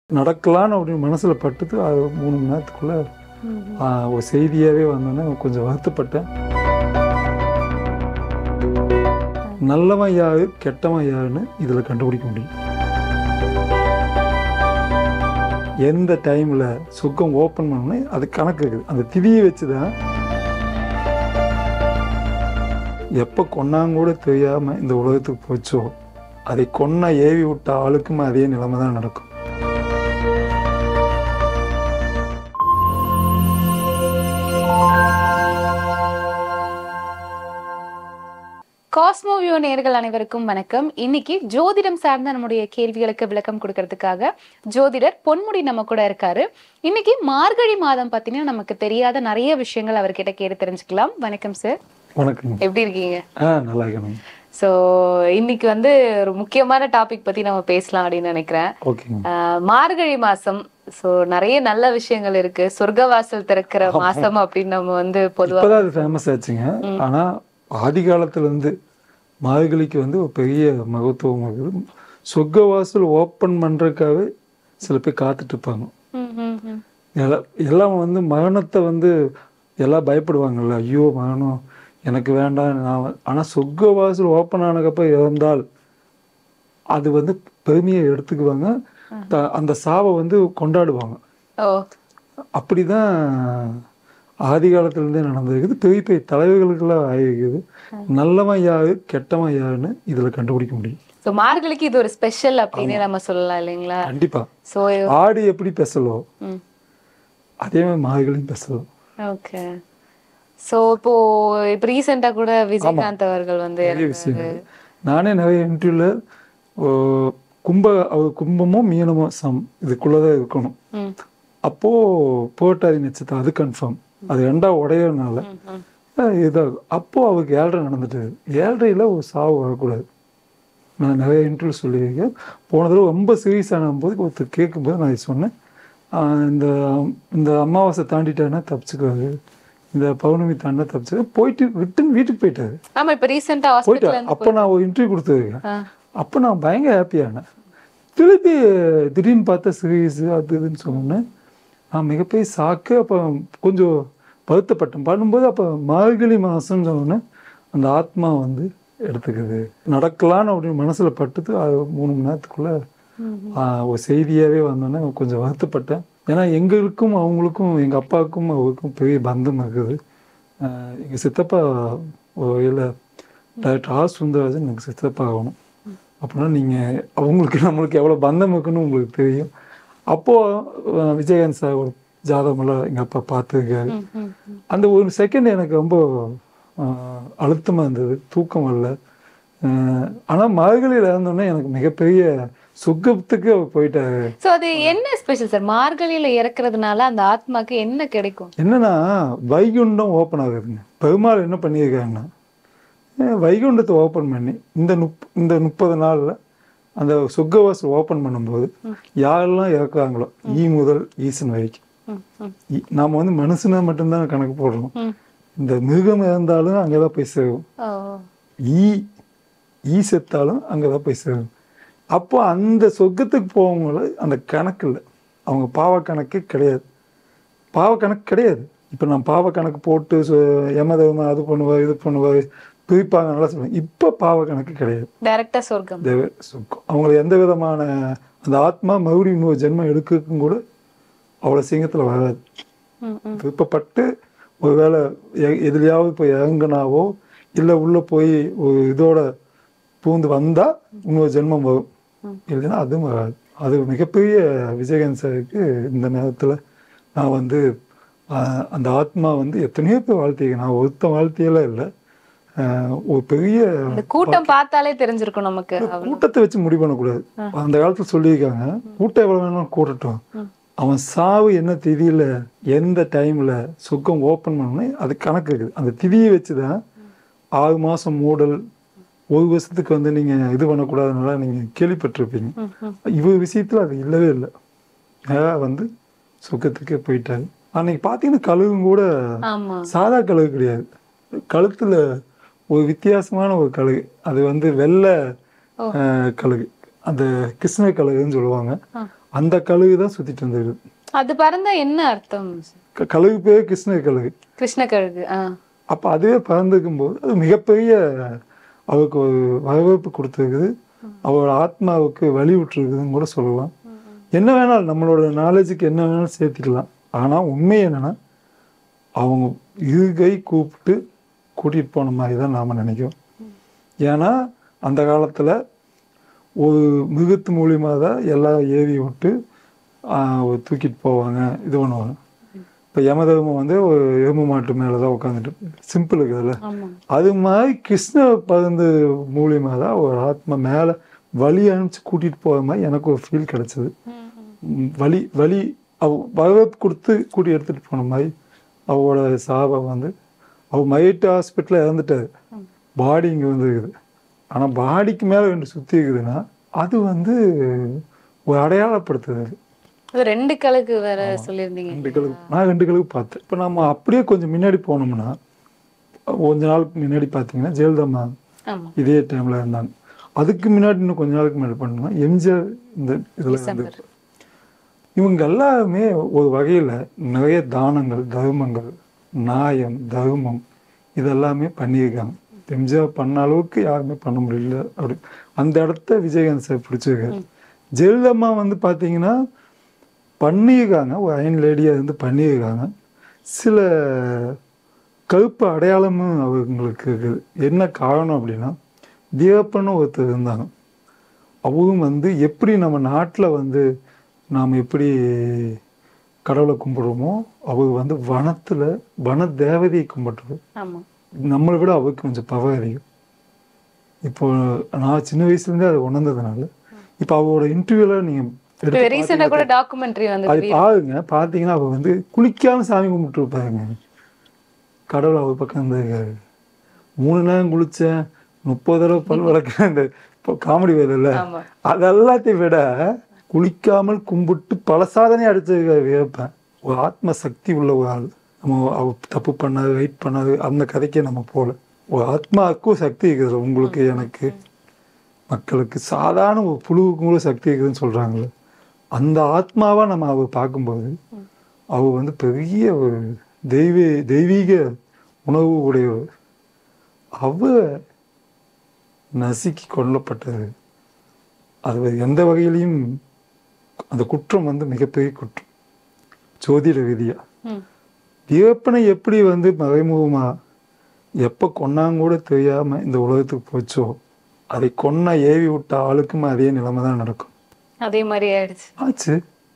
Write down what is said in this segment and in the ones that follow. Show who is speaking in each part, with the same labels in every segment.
Speaker 1: நடக்கலான்னு அப்படின்னு மனசில் பட்டுது அது மூணு மணி நேரத்துக்குள்ள ஆ, ஒரு செய்தியாகவே வந்தோன்னே கொஞ்சம் வருத்தப்பட்டேன் நல்லவன் யாரு கெட்டவன் யாருன்னு இதில் கண்டுபிடிக்க முடியும் எந்த டைமில் சுக்கம் ஓப்பன் பண்ணணும் அது கணக்கு இருக்குது அந்த திதியை வச்சு தான் எப்போ கொன்னாங்கூட தெரியாமல் இந்த உலகத்துக்கு போச்சோ அதை கொன்ன ஏவி விட்ட ஆளுக்கும் அதே நிலைமை தான் நடக்கும்
Speaker 2: காஸ்மோவியோ நேர்கள் அனைவருக்கும் வணக்கம் இன்னைக்கு ஜோதிடம் சார்ந்த நம்முடைய கேள்விகளுக்கு விளக்கம் கொடுக்கறதுக்காக ஜோதிடர் பொன்முடி நம்ம கூட இருக்காரு இன்னைக்கு மார்கழி மாதம் பார்த்தீங்கன்னா நமக்கு தெரியாத நிறைய விஷயங்கள் அவர்கிட்ட கேட்டு தெரிஞ்சுக்கலாம் வணக்கம் சார்
Speaker 1: வணக்கம்
Speaker 2: எப்படி இருக்கீங்க
Speaker 1: ஆ நல்லா இருக்கணும்
Speaker 2: ஸோ இன்னைக்கு வந்து ஒரு முக்கியமான டாபிக் பத்தி நம்ம பேசலாம் அப்படின்னு நினைக்கிறேன்
Speaker 1: ஓகேங்க
Speaker 2: ஆஹ் மார்கழி மாசம் ஸோ நிறைய நல்ல விஷயங்கள் இருக்கு சொர்க்கவாசல் திறக்கிற மாசம் அப்படின்னு நம்ம வந்து பொதுவா
Speaker 1: இப்போதான் அது ஃபேமஸ் ஆச்சுங்க ஆனால் ஆதி காலத்துலேருந்து மார்கழிக்கு வந்து ஒரு பெரிய மகத்துவம் இருக்குது சொர்க்கவாசல் ஓப்பன் பண்ணுறதுக்காகவே சில பேர் காத்துட்டு இருப்பாங்க
Speaker 2: ம், ம், ம்.
Speaker 1: எல்லாம் எல்லாம் வந்து மரணத்தை வந்து எல்லாம் பயப்படுவாங்கல்ல ஐயோ மரணம் எனக்கு வேண்டாம் நான் ஆனால் சொர்க்கவாசல் ஓப்பன் ஆனதுக்கப்புறம் இறந்தால் அது வந்து பெருமையை எடுத்துக்குவாங்க த- அந்த சாவை வந்து கொண்டாடுவாங்க
Speaker 2: ஓ
Speaker 1: அப்படிதான் ஆதி காலத்துலேருந்தே நடந்திருக்குது பெரிய பெரிய தலைவர்களுக்கெல்லாம் ஆகிருக்குது நல்லவன் யாரு கெட்டவன் யாருன்னு இதில் கண்டுபிடிக்க முடியும்
Speaker 2: ஸோ மார்கழிக்கு இது ஒரு ஸ்பெஷல் அப்படின்னு நம்ம சொல்லலாம் இல்லைங்களா
Speaker 1: கண்டிப்பா
Speaker 2: ஸோ
Speaker 1: ஆடு எப்படி பெசலோ
Speaker 2: ம்
Speaker 1: அதே மாதிரி மாடுகளையும் பெசலோ
Speaker 2: ஓகே ஸோ இப்போ இப்போ ரீசெண்டாக கூட விஜயகாந்த் அவர்கள் வந்து
Speaker 1: பெரிய விஷயம் நானே நிறைய இன்டர்வியூவில் கும்ப அவர் கும்பமோ மீனமோ சம் இதுக்குள்ளதான் இருக்கணும்
Speaker 2: ம்
Speaker 1: அப்போ போட்டாரி நட்சத்திரம் அது கன்ஃபார்ம் அது ரெண்டா உடையறனால
Speaker 2: ம், ம்.
Speaker 1: அஹ் இதாகும் அப்போ அவருக்கு ஏழரை நடந்துட்டு ஏழரையில் ஒரு சாவு வரக்கூடாது நான் நிறைய இன்டர்வியூ சொல்லியிருக்கேன் போன தடவை ரொம்ப சீரியஸ் போது ஒருத்தர் கேட்கும்போது நான் இது சொன்னேன் ஆஹ் இந்த இந்த அமாவாசை தாண்டிட்டாருன்னா தப்பிச்சுக்குவாரு இந்த பௌர்ணமி தாண்டினா தப்பிச்சு போயிட்டு ரிட்டன் வீட்டுக்கு போயிட்டாரு
Speaker 2: ஆமா இப்போ ரீசெண்டாக
Speaker 1: போயிட்டு
Speaker 2: ஹாஸ்பிட்டல்
Speaker 1: அப்போ நான் ஒரு இன்டர்வியூ கொடுத்துருக்கேன்
Speaker 2: ஆ
Speaker 1: அப்போ நான் பயங்கர ஹாப்பியானேன் திருப்பி திடீர்னு பார்த்தா சீரியஸ் அது இதுன்னு சொன்னேன் நான் மிகப்பெரிய சாக்கு அப்போ கொஞ்சம் வருத்தப்பட்டேன் பண்ணும்போது அப்போ மார்கழி மாதம்னு சொன்னேன் அந்த ஆத்மா வந்து எடுத்துக்குது நடக்கலான்னு அப்படின்னு மனசில் பட்டுது அது மூணு மணி நேரத்துக்குள்ள ஆ, ஒரு செய்தியாகவே வந்தோன்னே கொஞ்சம் வருத்தப்பட்டேன் ஏன்னா எங்களுக்கும் அவங்களுக்கும் எங்கள் அப்பாவுக்கும் அவருக்கும் பெரிய பந்தம் இருக்குது எங்கள் சித்தப்பா இல்லை டாக்டர் ஆர் சுந்தரராஜன் எனக்கு சித்தப்பா ஆகணும் அப்படின்னா நீங்கள் அவங்களுக்கு நம்மளுக்கு எவ்வளோ பந்தம் இருக்குன்னு உங்களுக்கு தெரியும் அப்போது விஜயகாந்த் சார் ஒரு ஜாதகமெல்லாம் எங்கள் அப்பா பார்த்துருக்காரு
Speaker 2: ம், ம், ம்.
Speaker 1: அந்த ஒரு செகண்ட் எனக்கு ரொம்ப அழுத்தமாக இருந்தது தூக்கம் வரல ஆனால் மார்கழியில் இருந்தோடனே எனக்கு மிகப்பெரிய சுகத்துக்கு அவர் போயிட்டாரு
Speaker 2: ஸோ அது என்ன ஸ்பெஷல் சார் மார்கழியில இறக்குறதுனால அந்த ஆத்மாக்கு என்ன கிடைக்கும்
Speaker 1: என்னன்னா வைகுண்டம் ஓப்பன் ஆகுதுங்க பெருமாள் என்ன பண்ணியிருக்காங்கன்னா அஹ் வைகுண்டத்தை ஓப்பன் பண்ணி இந்த முப் இந்த முப்பது நாளில் அந்த சொர்க்கவாசல் ஓப்பன் பண்ணும்போது யாரெல்லாம் இறக்குறாங்களோ ஈ முதல் ஈசன் வரைக்கும்
Speaker 2: ம், ம்,
Speaker 1: ஈ- நாம வந்து மனுஷனா மட்டும்தான் கணக்கு போடுறோம்
Speaker 2: ம்.
Speaker 1: இந்த மிருகம் இறந்தாலும் அங்கே தான் போய் சேரும்
Speaker 2: ஓ
Speaker 1: ஈ ஈ செத்தாலும் அங்கே தான் போய் சேரும் அப்போ அந்த சொர்க்கத்துக்கு போகவங்கள அந்த கணக்கு இல்லை அவங்க பாவ கணக்கு கிடையாது பாவ கணக்கு கிடையாது இப்போ நான் பாவ கணக்கு போட்டு சொ- யமதர்மா அது பண்ணுவார் இது பண்ணுவார் பிரிப்பாங்க நல்லா சொல்லுவாங்க இப்போ பாவ கணக்கு கிடையாது
Speaker 2: டைரக்டா சொர்க்கம்
Speaker 1: தேவ சொர்க்கம் அவங்கள எந்த விதமான அந்த ஆத்மா மறுபடியும் இன்னொரு ஜென்மம் எடுக்கிறதுக்கும் கூட அவ்வளோ சீக்கிரத்தில் வராது
Speaker 2: ம், ம்.
Speaker 1: விருப்பப்பட்டு ஒருவேளை எ- எதுலையாவது போய் இறங்குனாவோ இல்லை உள்ளே போய் ஒரு இதோட பூந்து வந்தால் இன்னொரு ஜென்மம் வரும் இல்லைன்னா அதுவும் வராது அது மிகப்பெரிய விஜயகாந்த் சாருக்கு இந்த நேரத்தில் நான் வந்து ஆஹ், அந்த ஆத்மா வந்து எத்தனையோ பேர் வாழ்த்திருக்கேன் நான் ஒருத்த வாழ்த்தியெல்லாம் இல்லை ஆஹ், ஒரு பெரிய
Speaker 2: இந்த கூட்டம் பார்த்தாலே தெரிஞ்சிருக்கும் நமக்கு அவ்வளவு.
Speaker 1: கூட்டத்தை வச்சு முடிவு பண்ணக்கூடாது அந்த காலத்துல சொல்லியிருக்காங்க கூட்டம் எவ்வளவு வேணாலும் கூட்டட்டும் அவன் சாவு என்ன திதியில எந்த டைம்ல சுக்கம் ஓப்பன் பண்ணணும் அது கணக்கு இருக்குது அந்த திதியை வச்சுதான் ஆறு மாசம் மூடல் ஒரு வருஷத்துக்கு வந்து நீங்க இது பண்ணக்கூடாதுனால நீங்க கேள்விப்பட்டிருப்பீங்க
Speaker 2: ம், ம்.
Speaker 1: இவர் விஷயத்துல அது இல்லவே இல்லை நேரா வந்து சுக்கத்துக்கே போயிட்டாரு அன்னைக்கு பார்த்தீங்கன்னா கழுகும் கூட
Speaker 2: ஆமா
Speaker 1: சாதா கழுகு கிடையாது கழுத்துல ஒரு வித்தியாசமான ஒரு கழுகு அது வந்து வெள்ளை
Speaker 2: ஓ.
Speaker 1: அஹ், கழுகு அந்த கிருஷ்ண கழுகுன்னு சொல்லுவாங்க
Speaker 2: ஆ.
Speaker 1: அந்த கழுகு தான் சுத்திட்டு இருந்தது
Speaker 2: அது பறந்தா என்ன அர்த்தம்
Speaker 1: க- கழுகு பேர் கிருஷ்ண கழுகு
Speaker 2: கிருஷ்ண கழுகு ஆ
Speaker 1: அப்ப அதுவே பறந்துக்கும் போது அது மிகப்பெரிய அவருக்கு ஒரு வரவேற்பு கொடுத்துருக்குது அவரோட ஆத்மாவுக்கு வழி விட்டுருக்குதுன்னு கூட சொல்லலாம் என்ன வேணாலும் நம்மளோட நாலேஜுக்கு என்ன வேணாலும் சேர்த்துக்கலாம் ஆனா உண்மை என்னன்னா அவங்க இருகை கூப்பிட்டு கூட்டிட்டு போன மாதிரி தான் நாம நினைக்கிறோம் ஏன்னா அந்த காலத்துல ஒரு மிருகத்து மூலியமா தான் எல்லாம் ஏவி விட்டு ஆஹ், ஒரு தூக்கிட்டு போவாங்க இது பண்ணுவாங்க இப்போ யமதர்மம் வந்து ஒரு எருமை மாட்டு மேலே தான் உட்காந்துட்டு சிம்பிள் இருக்குதுல்ல
Speaker 2: ஆமா
Speaker 1: அது மாதிரி கிருஷ்ண பருந்து மூலியமா தான் ஒரு ஆத்மா மேலே வழி அனுப்பிச்சு கூட்டிட்டு போகிற மாதிரி எனக்கு ஒரு ஃபீல் கிடைச்சது ம், வழி வழி அவ வரவேற்பு கொடுத்து கூட்டி எடுத்துட்டு போன மாதிரி அவளோட சாபை வந்து அவ மைட்டு ஹாஸ்பிட்டலில் இறந்துட்டாரு பாடி இங்கே வந்து இருக்குது ஆனால் பாடிக்கு மேலே ரெண்டு சுற்றி இருக்குதுன்னா அது வந்து ஒரு அடையாளப்படுத்துது அது.
Speaker 2: அது ரெண்டு கழுகு வேற சொல்லியிருந்தீங்க
Speaker 1: ரெண்டு கழுகு நான் ரெண்டு கழுகு பார்த்தேன் இப்போ நம்ம அப்படியே கொஞ்சம் முன்னாடி போனோம்னா கொஞ்ச நாளுக்கு முன்னாடி பார்த்தீங்கன்னா ஜெயலலிதா
Speaker 2: ஆமா
Speaker 1: இதே டைமில் இருந்தாங்க அதுக்கு முன்னாடி இன்னும் கொஞ்ச நாளுக்கு முன்னாடி பண்ணோம்னா எம்ஜிஆர் இந்த இதில் வந்து
Speaker 2: டிசம்பர்
Speaker 1: இவங்க எல்லாருமே ஒரு வகையில் நிறைய தானங்கள் தர்மங்கள் நியாயம் தர்மம் இதெல்லாமே பண்ணியிருக்காங்க எம்ஜிஆர் பண்ண அளவுக்கு யாருமே பண்ண முடியல அப்படி அந்த இடத்த விஜயகாந்த் சார் பிடிச்சிருக்காரு ஜெயலலிதா வந்து பார்த்தீங்கன்னா பண்ணியிருக்காங்க ஒரு அயன் லேடியாக இருந்து பண்ணியிருக்காங்க சில கருப்பு அடையாளமும் அவங்களுக்கு இருக்குது என்ன காரணம் அப்படின்னா தியப்பன்னு ஒருத்தர் இருந்தாங்க அவரும் வந்து எப்படி நம்ம நாட்டில் வந்து நாம் எப்படி கடவுளை கும்பிடுறோமோ அவர் வந்து வனத்தில் வன தேவதையை கும்பிட்டுரு
Speaker 2: ஆமா
Speaker 1: நம்மளை விட அவருக்கு கொஞ்சம் பவர் அதிகம் இப்போ நான் சின்ன வயசுலேருந்தே அதை உணர்ந்ததுனால இப்போ அவரோட இன்டர்வியூல நீங்கள்
Speaker 2: இப்ப ரீசெண்டா கூட டாக்குமெண்ட்ரி வந்து
Speaker 1: அது பாருங்க பார்த்தீங்கன்னா அவர் வந்து குளிக்காம சாமி கும்பிட்டு இருப்பாருங்க கடவுள் அவர் பக்கம் இருந்திருக்காரு மூணு நேரம் குளிச்சேன் முப்பது தடவை பல் வளர்க்குறேன் இந்த இப்போ காமெடி வேலையில்
Speaker 2: ஆமா
Speaker 1: அது எல்லாத்தையும் விட குளிக்காமல் கும்பிட்டு பல சாதனை அடிச்சிருக்காரு வியப்பேன் ஒரு ஆத்ம சக்தி உள்ள ஒரு ஆள் நம்ம அவ தப்பு பண்ணாது வெயிட் பண்ணாது அந்த கதைக்கே நம்ம போகல ஒரு ஆத்மாவுக்கும் சக்தி இருக்குது உங்களுக்கு எனக்கு மக்களுக்கு சாதாரண ஒரு புழுவுக்கும் கூட சக்தி இருக்குதுன்னு சொல்றாங்கல்ல அந்த ஆத்மாவா நம்ம அவர் பார்க்கும்போது அவர் வந்து பெரிய ஒரு தெய்வ தெய்வீக உணவு உடையவர் அவ நசுக்கி கொல்லப்பட்டது அது எந்த வகையிலையும் அந்த குற்றம் வந்து மிகப்பெரிய குற்றம் ஜோதிட ரீதியா
Speaker 2: ம்.
Speaker 1: வியப்பனை எப்படி வந்து மறைமுகமா எப்ப கொன்னாங்க கூட தெரியாம இந்த உலகத்துக்கு போச்சோ அதை கொன்ன ஏவி விட்ட ஆளுக்கும் அதே நிலைமை தான் நடக்கும்
Speaker 2: அதே மாதிரி ஆயிடுச்சு
Speaker 1: ஆச்சு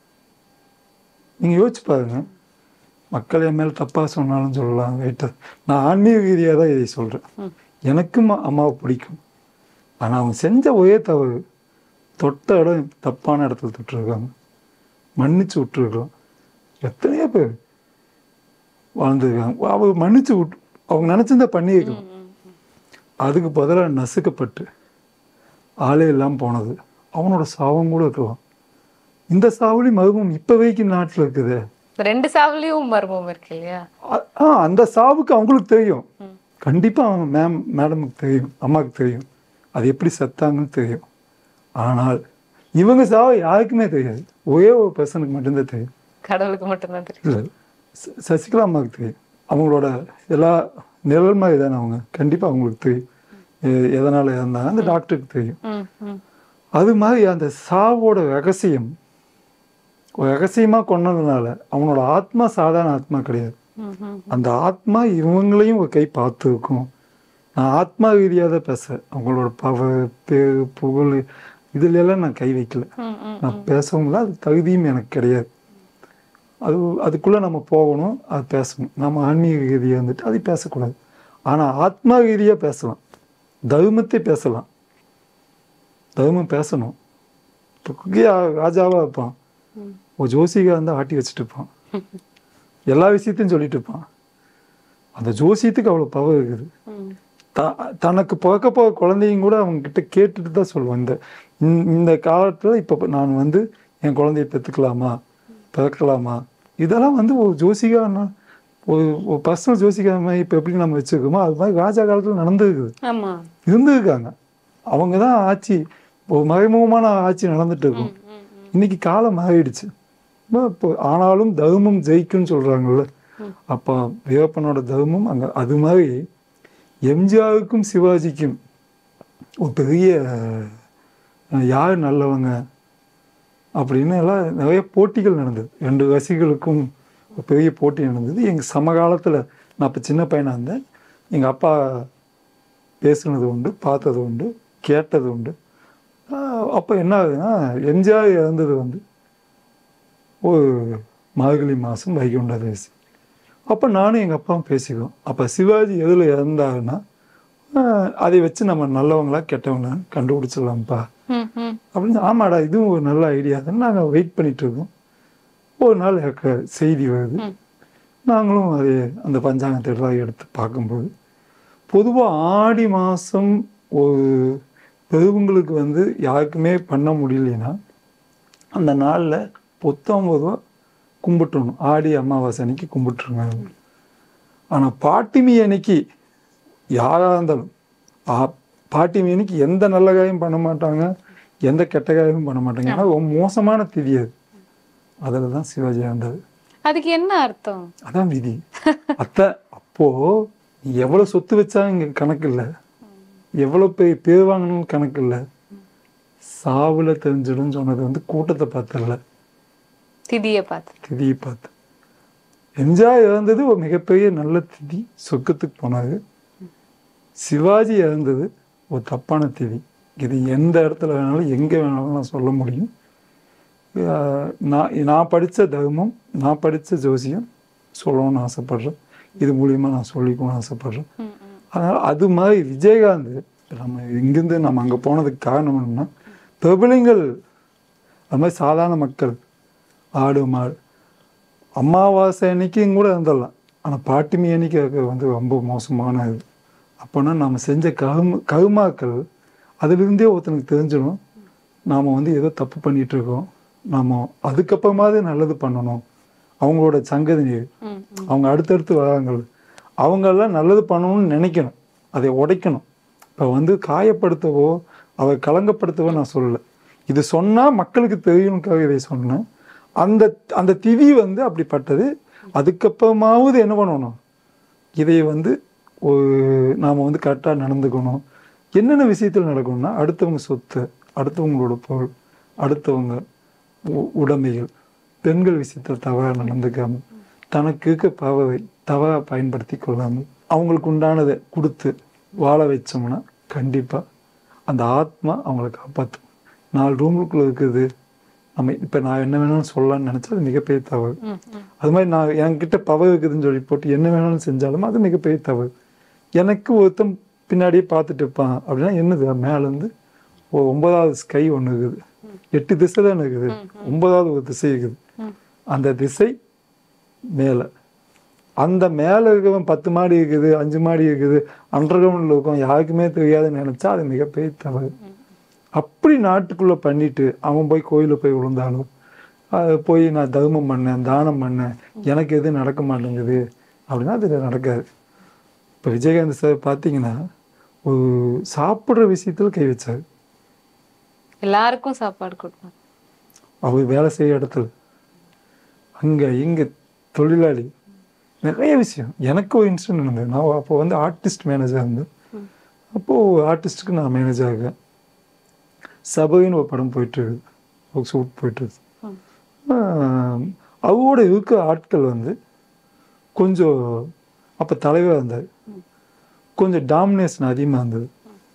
Speaker 1: நீங்க யோசிச்சு பாருங்க மக்கள் என் மேல தப்பா சொன்னாலும் சொல்லலாம் ரைட்டு நான் ஆன்மீக ரீதியாக தான் இதை சொல்றேன்
Speaker 2: ம்.
Speaker 1: எனக்கும் அம்மாவை பிடிக்கும் ஆனா அவங்க செஞ்ச ஒரே தவறு தொட்ட இடம் தப்பான இடத்துல தொட்டிருக்காங்க மன்னிச்சு விட்டுருக்கலாம் எத்தனையோ பேர் வாழ்ந்துருக்காங்க அவங்க மன்னிச்சு விட்டு அவங்க நினைச்சிருந்தா பண்ணியிருக்கலாம்
Speaker 2: ம், ம்.
Speaker 1: அதுக்கு பதிலாக நசுக்கப்பட்டு ஆளே இல்லாமல் போனது அவனோட சாவம் கூட இருக்கலாம் இந்த சாவலி மருமம் இப்போ வரைக்கும் நாட்டில் இருக்குது
Speaker 2: இந்த ரெண்டு சாவுலயும் மர்மம் இருக்கு இல்லையா
Speaker 1: ஆ அந்த சாவுக்கு அவங்களுக்கு தெரியும்
Speaker 2: ம்.
Speaker 1: கண்டிப்பாக அவங்க மேம் மேடமுக்கு தெரியும் அம்மாவுக்கு தெரியும் அது எப்படி செத்தாங்கன்னு தெரியும் ஆனால் இவங்க சாவு யாருக்குமே தெரியாது ஒரே ஒரு பர்சனுக்கு மட்டும்தான் தெரியும்
Speaker 2: கடவுளுக்கு மட்டும்தான் தெரியும்
Speaker 1: இல்லை ச- சசிகலா அம்மாவுக்கு தெரியும் அவங்களோட எல்லா நிழல் மாதிரி தானே அவங்க கண்டிப்பாக அவங்களுக்கு தெரியும் எ- எதனால இருந்தாங்க அந்த டாக்டருக்கு தெரியும்
Speaker 2: ம், ம்.
Speaker 1: அது மாதிரி அந்த சாவோட ரகசியம் ஒரு ரகசியமா கொன்னதுனால அவனோட ஆத்மா சாதாரண ஆத்மா கிடையாது
Speaker 2: ம், ம்.
Speaker 1: அந்த ஆத்மா இவங்களையும் ஒரு கை பார்த்துருக்கும் நான் ஆத்மா ரீதியாக தான் பேசுறேன் அவங்களோட பவ பேர் புகழ் இதுல எல்லாம் நான் கை வைக்கல
Speaker 2: ம், ம்.
Speaker 1: நான் பேசவும் இல்லை அது தகுதியும் எனக்கு கிடையாது அது அதுக்குள்ள நம்ம போகணும் அது பேசணும் நம்ம ஆன்மீக ரீதியாக இருந்துட்டு அது பேசக்கூடாது ஆனா ஆத்மா ரீதியாக பேசலாம் தர்மத்தை பேசலாம் தர்மம் பேசணும் இப்போ குக்கிய ராஜாவா இருப்பான்
Speaker 2: ம்.
Speaker 1: ஒரு ஜோசிகா வந்து ஆட்டி வச்சுட்டு இருப்பான் எல்லா விஷயத்தையும் சொல்லிட்டு இருப்பான் அந்த ஜோசியத்துக்கு அவ்வளோ பவர் இருக்குது
Speaker 2: ம்.
Speaker 1: த- தனக்கு பிறக்க போகிற குழந்தையும் கூட அவங்க கிட்ட கேட்டுட்டு தான் சொல்லுவான் இந்த இந்த- இந்த காலத்தில் இப்போ நான் வந்து என் குழந்தைய பெற்றுக்கலாமா பிறக்கலாமா இதெல்லாம் வந்து ஒரு ஜோசிகா ஒரு ஒரு பர்சனல் ஜோசிகா மாதிரி இப்போ எப்படி நம்ம வச்சுருக்கோமோ அது மாதிரி ராஜா காலத்தில் நடந்துருக்குது
Speaker 2: ஆமா
Speaker 1: இருந்திருக்காங்க அவங்க தான் ஆட்சி ஒரு மறைமுகமான ஆட்சி நடந்துட்டு இருக்கும்
Speaker 2: ம், ம், ம்.
Speaker 1: இன்னைக்கு காலம் மாறிடுச்சு அப்ப இப்போ ஆனாலும் தர்மம் ஜெயிக்கும்னு சொல்றாங்கல்ல அப்போ வீரப்பனோட தர்மம் அங்க அது மாதிரி எம்ஜிஆருக்கும் சிவாஜிக்கும் ஒரு பெரிய அஹ், யார் நல்லவங்க அப்படின்னு எல்லாம் நிறைய போட்டிகள் நடந்தது ரெண்டு ரசிகர்களுக்கும் ஒரு பெரிய போட்டி நடந்தது எங்கள் சமகாலத்தில் நான் இப்போ சின்ன பையனாக இருந்தேன் எங்கள் அப்பா பேசுனது உண்டு பார்த்தது உண்டு கேட்டது உண்டு அப்போ என்ன ஆகுதுன்னா எம்ஜிஆர் இறந்தது வந்து ஒரு மார்கழி மாதம் வைகுண்ட தேசி அப்போ நானும் எங்கள் அப்பாவும் பேசிக்குவோம் அப்போ சிவாஜி எதில் இறந்தாருன்னா ஆஹ், அதை வச்சு நம்ம நல்லவங்களா கெட்டவங்களா கண்டுபிடிச்சிடலாம்ப்பா
Speaker 2: ம், ம்.
Speaker 1: அப்படின்னு ஆமாடா இதுவும் ஒரு நல்ல ஐடியா தான் நாங்கள் வெயிட் பண்ணிட்டு இருக்கோம் ஒரு நாள் எனக்கு செய்தி வருது
Speaker 2: ம்.
Speaker 1: நாங்களும் அதை அந்த பஞ்சாங்கத்தெல்லாம் எடுத்து பார்க்கும்போது பொதுவாக ஆடி மாதம் ஒரு பெருவங்களுக்கு வந்து யாருக்குமே பண்ண முடியலனா அந்த நாளில் பொத்தொம்பதுவா கும்பிட்டுறணும் ஆடி அமாவாசை அன்னைக்கு கும்பிட்டுருங்க ஆனால் பாட்டிமி அன்னைக்கு யாராக இருந்தாலும் ஆ- பாட்டிமி அன்னைக்கு எந்த நல்ல காரியம் பண்ண மாட்டாங்க எந்த கெட்ட காரியமும் பண்ண மாட்டாங்க ஏன்னா ரொம்ப மோசமான திதி அது அதில் தான் சிவாஜி ஆண்டார்
Speaker 2: அதுக்கு என்ன அர்த்தம்
Speaker 1: அதான் விதி அத்தை அப்போ நீ எவ்வளவு சொத்து வச்சா இங்க கணக்கு இல்லை எவ்வளவு பேர் பேர் வாங்கணும்னு கணக்கு இல்லை சாவுல தெரிஞ்சிடும் சொன்னது வந்து கூட்டத்தை பார்த்தல
Speaker 2: திதிய பார்த்து
Speaker 1: திதியை பார்த்து எம்ஜிஆர் இறந்தது ஒரு மிகப்பெரிய நல்ல திதி சொர்க்கத்துக்கு போனாரு சிவாஜி இறந்தது ஒரு தப்பான திதி இது எந்த இடத்துல வேணாலும் எங்கே வேணாலும் நான் சொல்ல முடியும் ஆஹ் நான் நான் படித்த தர்மம் நான் படித்த ஜோசியம் சொல்லணும்னு ஆசைப்படுறேன் இது மூலியமா நான் சொல்லிக்கணும்னு ஆசைப்படுறேன்
Speaker 2: ம், ம்.
Speaker 1: அதனால் அது மாதிரி விஜயகாந்த் நம்ம இங்கிருந்து நம்ம அங்கே போனதுக்கு காரணம் என்னன்னா பிரபலங்கள் அது மாதிரி சாதாரண மக்கள் ஆடு மாடு அமாவாசை அன்னைக்கும் கூட இருந்துடலாம் ஆனால் பாட்டிமி அன்னைக்கு அது வந்து ரொம்ப மோசமான இது அப்போனா நம்ம செஞ்ச கரும கருமாக்கள் அதிலிருந்தே ஒருத்தனுக்கு தெரிஞ்சிடும் நாம் வந்து ஏதோ தப்பு பண்ணிட்டு இருக்கோம் நாம் அதுக்கப்புறமாவது நல்லது பண்ணணும் அவங்களோட சங்கதினியர்
Speaker 2: ம், ம்.
Speaker 1: அவங்க அடுத்தடுத்து வராங்க அவங்கெல்லாம் நல்லது பண்ணணும்னு நினைக்கணும் அதை உடைக்கணும் இப்போ வந்து காயப்படுத்தவோ அவ கலங்கப்படுத்தவோ நான் சொல்லலை இது சொன்னால் மக்களுக்கு தெரியணுக்காக இதை சொன்னேன் அந்த அந்த திதி வந்து அப்படிப்பட்டது அதுக்கப்புறமாவது என்ன பண்ணணும் இதை வந்து ஒரு நாம் வந்து கரெக்டாக நடந்துக்கணும் என்னென்ன விஷயத்தில் நடக்கணும்னா அடுத்தவங்க சொத்து அடுத்தவங்களோட பொருள் அடுத்தவங்க உ- உடைமைகள் பெண்கள் விஷயத்தில் தவறாக நடந்துக்காம தனக்கு இருக்க பவரை தவறாக பயன்படுத்தி கொள்ளாமல் அவங்களுக்கு உண்டானதை கொடுத்து வாழ வச்சோம்னா கண்டிப்பாக அந்த ஆத்மா அவங்கள காப்பாற்றும் நாலு ரூமுக்குள்ளே இருக்குது நம்ம இப்போ நான் என்ன வேணாலும் சொல்லலாம்னு நினச்சா அது மிகப்பெரிய தவறு
Speaker 2: ம், ம்.
Speaker 1: அது மாதிரி நான் என்கிட்ட பவர் இருக்குதுன்னு சொல்லி போட்டு என்ன வேணாலும் செஞ்சாலும் அது மிகப்பெரிய தவறு எனக்கு ஒருத்தன் பின்னாடியே பார்த்துட்டு இருப்பான் அப்படின்னா என்னது மேலேருந்து ஒரு ஒன்பதாவது ஸ்கை ஒன்று இருக்குது எட்டு திசை தான் இருக்குது ஒன்பதாவது ஒரு திசை இருக்குது
Speaker 2: ம்.
Speaker 1: அந்த திசை மேலே அந்த மேலே இருக்கவன் பத்து மாடி இருக்குது அஞ்சு மாடி இருக்குது அண்டர் கிரவுண்டில் இருக்கும் யாருக்குமே தெரியாதுன்னு நினச்சா அது மிகப்பெரிய தவறு அப்படி நாட்டுக்குள்ளே பண்ணிட்டு அவன் போய் கோயிலில் போய் விழுந்தாலும் அது போய் நான் தர்மம் பண்ணேன் தானம் பண்ணேன் எனக்கு எதுவும் நடக்க மாட்டேங்குது அப்படின்னா அது நடக்காது இப்போ விஜயகாந்த் சார் பார்த்தீங்கன்னா ஒரு சாப்பிட்ற விஷயத்தில் கை வச்சார்
Speaker 2: எல்லாருக்கும் சாப்பாடு கொடுக்கணும்
Speaker 1: அவர் வேலை செய்ய இடத்துல அங்கே இங்கே தொழிலாளி நிறைய விஷயம் எனக்கு ஒரு இன்சிடென்ட் நடந்தது நான் அப்போ வந்து ஆர்டிஸ்ட் மேனேஜர் இருந்தேன் அப்போது ஆர்டிஸ்ட்டுக்கு நான் மேனேஜர் ஆகிறேன் சபைன்னு ஒரு படம் போயிட்டு இருக்குது ஒரு ஷூட் போயிட்டு இருக்குது
Speaker 2: ம்.
Speaker 1: ஆஹ் அவரோட இருக்க ஆட்கள் வந்து கொஞ்சம் அப்போ தலைவர் இருந்தார் கொஞ்சம் டாமினேஷன் அதிகமாக இருந்தது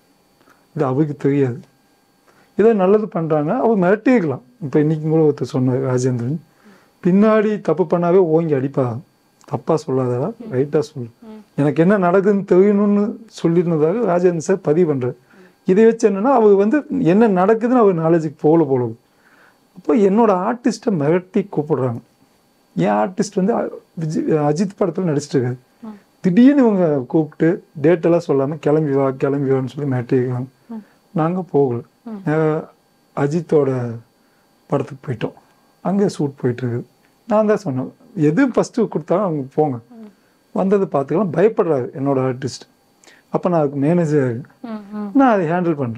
Speaker 1: இது அவருக்கு தெரியாது ஏதோ நல்லது பண்ணுறாங்க அவர் மிரட்டிக்கலாம் இப்போ இன்னைக்கு கூட ஒருத்தர் சொன்னார் ராஜேந்திரன் பின்னாடி தப்பு பண்ணாவே ஓங்கி அடிப்பாங்க தப்பாக சொல்லாதடா ரைட்டாக சொல்லு எனக்கு என்ன நடக்குதுன்னு தெரியணும்னு சொல்லியிருந்ததாக ராஜேந்திரன் சார் பதிவு பண்ணுறாரு இதை வச்சு என்னன்னா அவர் வந்து என்ன நடக்குதுன்னு அவர் நாலேஜுக்கு போகல போல அப்போ என்னோட ஆர்டிஸ்ட்டை மிரட்டி கூப்பிடுறாங்க என் ஆர்டிஸ்ட் வந்து அ- விஜய் அஜித் படத்தில் நடிச்சிட்டு இருக்காரு திடீர்னு இவங்க கூப்பிட்டு டேட் எல்லாம் சொல்லாமல் கிளம்பி வா கிளம்பி வான்னு சொல்லி மிரட்டிருக்காங்க நாங்கள் போகல நேரா அஜித்தோட படத்துக்கு போயிட்டோம் அங்கே ஷூட் போயிட்டு இருக்குது நான் தான் சொன்னேன் எது ஃபஸ்ட்டு கொடுத்தாலும் அவங்க போங்க வந்தது பார்த்துக்கலாம் பயப்படுறாரு என்னோட ஆர்டிஸ்ட் அப்போ நான் அதுக்கு மேனேஜர்
Speaker 2: ம், ம்.
Speaker 1: நான் அதை ஹேண்டில் பண்ணுறேன்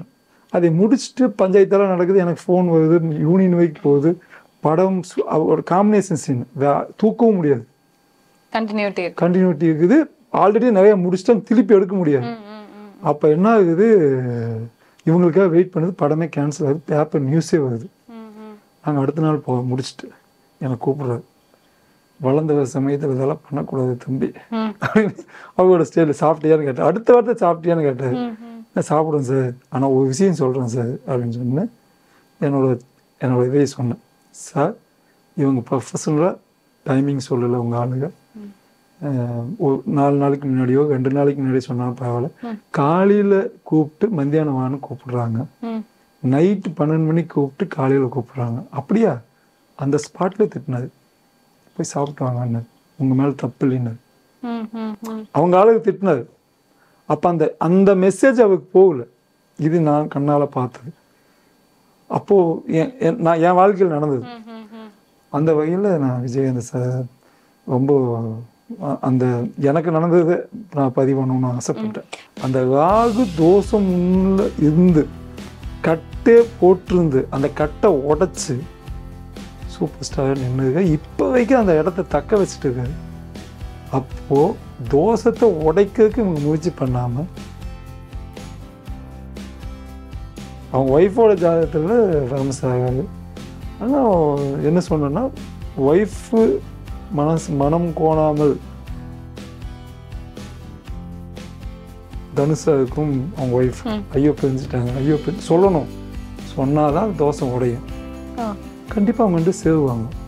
Speaker 1: அதை முடிச்சுட்டு பஞ்சாயத்தெல்லாம் நடக்குது எனக்கு ஃபோன் வருது யூனியன் வைக்கு போகுது படம் சு- ஒரு காம்பினேஷன் சீன் தூக்கவும் முடியாது
Speaker 2: கண்டினியூட்டி இருக்கு
Speaker 1: கண்டினியூட்டி இருக்குது ஆல்ரெடி நிறைய முடிச்சிட்டோம் திருப்பி எடுக்க முடியாது
Speaker 2: ம், ம், ம்.
Speaker 1: அப்போ என்ன ஆகுது இவங்களுக்காக வெயிட் பண்ணுது படமே கேன்சல் ஆகுது பேப்பர் நியூஸே வருது
Speaker 2: ம், ம்.
Speaker 1: நாங்கள் அடுத்த நாள் போ முடிச்சுட்டு என்னை கூப்பிடுறாரு வளர்ந்த சமயத்தில் இதெல்லாம் பண்ணக்கூடாது தம்பி
Speaker 2: ம்.
Speaker 1: அப்படின்னு அவரோட ஸ்டைலில் சாப்பிட்டியான்னு கேட்டார் அடுத்த வார்த்தை சாப்பிட்டியான்னு கேட்டார்
Speaker 2: ம், ம்.
Speaker 1: நான் சாப்பிடுவேன் சார் ஆனால் ஒரு விஷயம் சொல்கிறேன் சார் அப்படின்னு சொன்னேன் என்னோட என்னோட இதை சொன்னேன் சார் இவங்க ப்ரொஃபஷனலாக டைமிங் சொல்லலை உங்கள் ஆளுங்க அஹ், ஒரு நாலு நாளைக்கு முன்னாடியோ ரெண்டு நாளைக்கு முன்னாடியோ சொன்னாலும் பரவாயில்ல
Speaker 2: ம்.
Speaker 1: காலையில் கூப்பிட்டு மத்தியானம் வான்னு கூப்பிடுறாங்க
Speaker 2: ம்.
Speaker 1: நைட்டு பன்னெண்டு மணிக்கு கூப்பிட்டு காலையில் கூப்பிடுறாங்க அப்படியா அந்த ஸ்பாட்டில் திட்டினாரு போய் சாப்பிட்டு வாங்கன்னாரு உங்கள் மேலே தப்பு இல்லைன்னாரு
Speaker 2: ம், ம், ம்.
Speaker 1: அவங்க ஆளுக்கு திட்டினாரு அப்போ அந்த அந்த மெசேஜ் அவருக்கு போகல இது நான் கண்ணால் பார்த்தது அப்போது என் என்- நான் என் வாழ்க்கையில் நடந்தது
Speaker 2: ம், ம், ம்.
Speaker 1: அந்த வகையில் நான் விஜயகாந்த் சார் ரொம்ப அ- அந்த எனக்கு நடந்ததை நான் பதிவு பண்ணணும்னு ஆசைப்பட்டேன் அந்த ராகு தோஷம் உள்ள இருந்து கட்டே போட்டிருந்து அந்த கட்டை உடைச்சு சூப்பர் ஸ்டார் நின்றுங்க இப்போ வரைக்கும் அந்த இடத்த தக்க வச்சுட்டு இருக்காரு அப்போது தோஷத்தை உடைக்கிறதுக்கு இவங்க முயற்சி பண்ணாமல் அவங்க ஒய்ஃபோட ஜாதகத்தில் ஃபேமஸ் ஆகாது ஆனால் என்ன சொன்னேன்னா ஒய்ஃபு மனசு மனம் கோணாமல் தனுஷாவுக்கும் அவங்க ஒய்ஃப்
Speaker 2: ம்.
Speaker 1: ஐயோ பிரிஞ்சுட்டாங்க ஐயோ பிரிஞ்சு சொல்லணும் சொன்னாதான் தோசை உடையும்
Speaker 2: ஆ.
Speaker 1: கண்டிப்பாக அவங்க வந்து சேருவாங்க